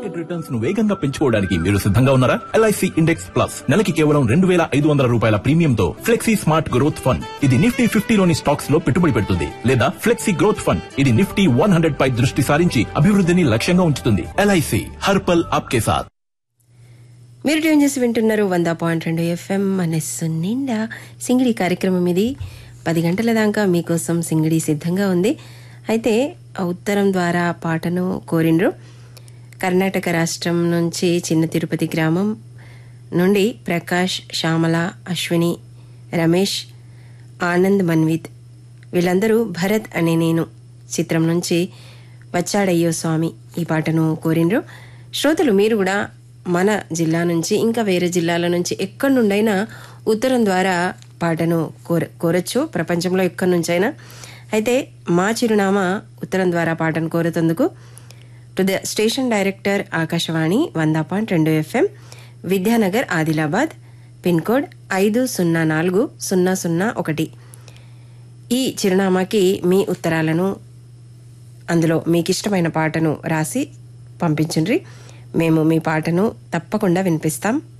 market returns ను వేగంగా పెంచుకోవడానికి మీరు సిద్ధంగా ఉన్నారా ఎల్ఐసి ఇండెక్స్ ప్లస్ నెలకి కేవలం రెండు వేల ఐదు వందల రూపాయల ప్రీమియంతో ఫ్లెక్సీ స్మార్ట్ గ్రోత్ ఫండ్ ఇది నిఫ్టీ ఫిఫ్టీలోని స్టాక్స్ లో పెట్టుబడి పెడుతుంది లేదా ఫ్లెక్సీ గ్రోత్ ఫండ్ ఇది నిఫ్టీ వన్ హండ్రెడ్ పై దృష్టి సారించి అభివృద్ధిని లక్ష్యంగా ఉంచుతుంది ఎల్ఐసి హర్పల్ ఆప్కే సాత్ మీరు ట్యూన్ చేసి వింటున్నారు వంద పాయింట్ రెండు ఎఫ్ఎం మనస్సు నిండా సింగిడి కార్యక్రమం ఇది పది గంటల దాకా మీకోసం సింగిడి సిద్ధంగా ఉంది అయితే ఆ ఉత్తరం ద్వారా పాటను కోరిండ్రు కర్ణాటక రాష్ట్రం నుంచి చిన్న తిరుపతి గ్రామం నుండి ప్రకాష్ శ్యామల అశ్విని రమేష్ ఆనంద్ మన్విత్ వీళ్ళందరూ భరత్ అనే నేను చిత్రం నుంచి వచ్చాడయ్యో స్వామి ఈ పాటను కోరిండ్రు శ్రోతలు మీరు కూడా మన జిల్లా నుంచి ఇంకా వేరే జిల్లాల నుంచి ఎక్కడి నుండైనా ఉత్తరం ద్వారా పాటను కోర కోరచ్చు ప్రపంచంలో ఎక్కడి నుంచైనా అయితే మా చిరునామా ఉత్తరం ద్వారా పాటను కోరుతందుకు to the station director Akashvani వంద పాయింట్ రెండు FM Vidyanagar Adilabad pin code ఐదు సున్నా నాలుగు సున్నా సున్నా ఒకటి ఈ చిరునామాకి మీ ఉత్తరాలను అందులో మీకు ఇష్టమైన పాటను రాసి పంపించండి మేము మీ పాటను తప్పకుండా వినిపిస్తాం